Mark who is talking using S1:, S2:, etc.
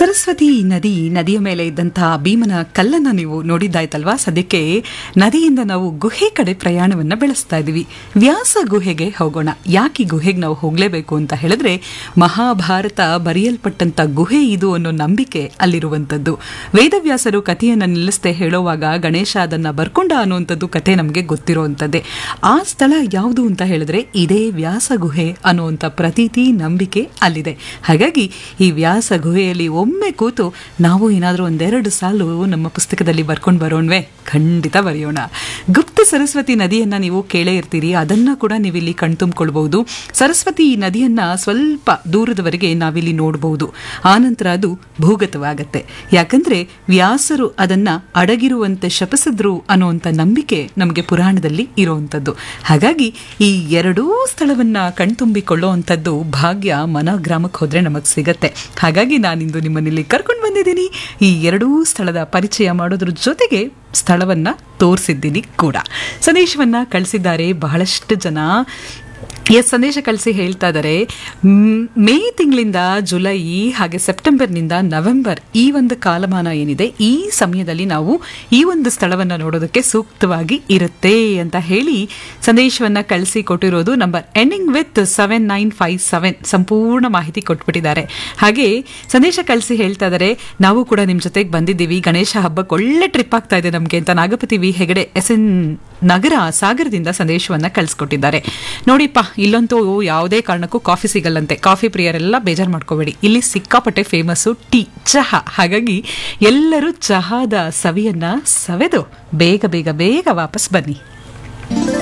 S1: ಸರಸ್ವತಿ ನದಿ ನದಿಯ ಮೇಲೆ ಇದ್ದಂತಹ ಭೀಮನ ಕಲ್ಲನ್ನ ನೀವು ನೋಡಿದ್ದಾಯ್ತಲ್ವಾ ಸದ್ಯಕ್ಕೆ ನದಿಯಿಂದ ನಾವು ಗುಹೆ ಕಡೆ ಪ್ರಯಾಣವನ್ನ ಬೆಳೆಸ್ತಾ ಇದ್ದೀವಿ ವ್ಯಾಸ ಗುಹೆಗೆ ಹೋಗೋಣ ಯಾಕೆ ಈ ಗುಹೆಗೆ ನಾವು ಹೋಗಲೇಬೇಕು ಅಂತ ಹೇಳಿದ್ರೆ ಮಹಾಭಾರತ ಬರೆಯಲ್ಪಟ್ಟಂತ ಗುಹೆ ಇದು ಅನ್ನೋ ನಂಬಿಕೆ ಅಲ್ಲಿರುವಂಥದ್ದು ವೇದವ್ಯಾಸರು ಕಥೆಯನ್ನ ನಿಲ್ಲಿಸದೆ ಹೇಳುವಾಗ ಗಣೇಶ ಅದನ್ನ ಬರ್ಕೊಂಡ ಅನ್ನುವಂಥದ್ದು ಕಥೆ ನಮಗೆ ಗೊತ್ತಿರುವಂಥದ್ದೇ ಆ ಸ್ಥಳ ಯಾವುದು ಅಂತ ಹೇಳಿದ್ರೆ ಇದೇ ವ್ಯಾಸ ಗುಹೆ ಅನ್ನುವಂಥ ಪ್ರತೀತಿ ನಂಬಿಕೆ ಅಲ್ಲಿದೆ ಹಾಗಾಗಿ ಈ ವ್ಯಾಸ ಗುಹೆಯಲ್ಲಿ ಒಮ್ಮೆ ಕೂತು ನಾವು ಏನಾದರೂ ಒಂದೆರಡು ಸಾಲು ನಮ್ಮ ಪುಸ್ತಕದಲ್ಲಿ ಬರ್ಕೊಂಡು ಬರೋಣ್ವೆ ಖಂಡಿತ ಬರೆಯೋಣ ಗುಪ್ತ ಸರಸ್ವತಿ ನದಿಯನ್ನ ನೀವು ಕೇಳೇ ಇರ್ತೀರಿ ಅದನ್ನ ಕೂಡ ನೀವಿಲ್ಲಿ ಕಣ್ತುಂಬಿಕೊಳ್ಬಹುದು ಸರಸ್ವತಿ ನದಿಯನ್ನ ಸ್ವಲ್ಪ ದೂರದವರೆಗೆ ನಾವಿಲ್ಲಿ ನೋಡಬಹುದು ಆನಂತರ ಅದು ಭೂಗತವಾಗತ್ತೆ ಯಾಕಂದ್ರೆ ವ್ಯಾಸರು ಅದನ್ನ ಅಡಗಿರುವಂತೆ ಶಪಿಸಿದ್ರು ಅನ್ನುವಂಥ ನಂಬಿಕೆ ನಮಗೆ ಪುರಾಣದಲ್ಲಿ ಇರುವಂಥದ್ದು ಹಾಗಾಗಿ ಈ ಎರಡೂ ಸ್ಥಳವನ್ನ ಕಣ್ತುಂಬಿಕೊಳ್ಳುವಂಥದ್ದು ಭಾಗ್ಯ ಮನ ಗ್ರಾಮಕ್ಕೆ ಹೋದ್ರೆ ನಮಗೆ ಸಿಗತ್ತೆ ಹಾಗಾಗಿ ನಾನಿಂದು ನಿಮ್ಮನ್ನಿಲ್ಲಿ ಕರ್ಕೊಂಡು ಬಂದಿದ್ದೀನಿ ಈ ಎರಡೂ ಸ್ಥಳದ ಪರಿಚಯ ಮಾಡೋದ್ರ ಜೊತೆಗೆ ಸ್ಥಳವನ್ನ ತೋರಿಸಿದ್ದೀನಿ ಕೂಡ ಸಂದೇಶವನ್ನ ಕಳಿಸಿದ್ದಾರೆ ಬಹಳಷ್ಟು ಜನ ಎಸ್ ಸಂದೇಶ ಕಳಿಸಿ ಹೇಳ್ತಾ ಇದ್ದಾರೆ ಮ್, ಮೇ ತಿಂಗಳಿಂದ ಜುಲೈ ಹಾಗೆ ಸೆಪ್ಟೆಂಬರ್ನಿಂದ ನವೆಂಬರ್ ಈ ಒಂದು ಕಾಲಮಾನ ಏನಿದೆ ಈ ಸಮಯದಲ್ಲಿ ನಾವು ಈ ಒಂದು ಸ್ಥಳವನ್ನು ನೋಡೋದಕ್ಕೆ ಸೂಕ್ತವಾಗಿ ಇರುತ್ತೆ ಅಂತ ಹೇಳಿ ಸಂದೇಶವನ್ನ ಕಳಿಸಿ ಕೊಟ್ಟಿರೋದು number ending with seven nine five seven ಸಂಪೂರ್ಣ ಮಾಹಿತಿ ಕೊಟ್ಬಿಟ್ಟಿದ್ದಾರೆ ಹಾಗೆ ಸಂದೇಶ ಕಳಿಸಿ ಹೇಳ್ತಾ ಇದ್ದಾರೆ ನಾವು ಕೂಡ ನಿಮ್ಮ ಜೊತೆಗೆ ಬಂದಿದ್ದೀವಿ ಗಣೇಶ ಹಬ್ಬಕ್ಕೆ ಒಳ್ಳೆ ಟ್ರಿಪ್ ಆಗ್ತಾ ಇದೆ ನಮಗೆ ಅಂತ Nagapathi V Hegde S N Nagar ಸಾಗರದಿಂದ ಸಂದೇಶವನ್ನ ಕಳಿಸ್ಕೊಟ್ಟಿದ್ದಾರೆ ನೋಡಿಪ್ಪ ಇಲ್ಲಂತೂ ಯಾವುದೇ ಕಾರಣಕ್ಕೂ ಕಾಫಿ ಸಿಗಲ್ಲಂತೆ ಕಾಫಿ ಪ್ರಿಯರೆಲ್ಲ ಬೇಜಾರು ಮಾಡ್ಕೋಬೇಡಿ ಇಲ್ಲಿ ಸಿಕ್ಕಾಪಟ್ಟೆ ಫೇಮಸ್ಸು ಟೀ ಚಹಾ ಹಾಗಾಗಿ ಎಲ್ಲರೂ ಚಹಾದ ಸವಿಯನ್ನ ಸವೆದು ಬೇಗ ಬೇಗ ಬೇಗ ವಾಪಸ್ ಬನ್ನಿ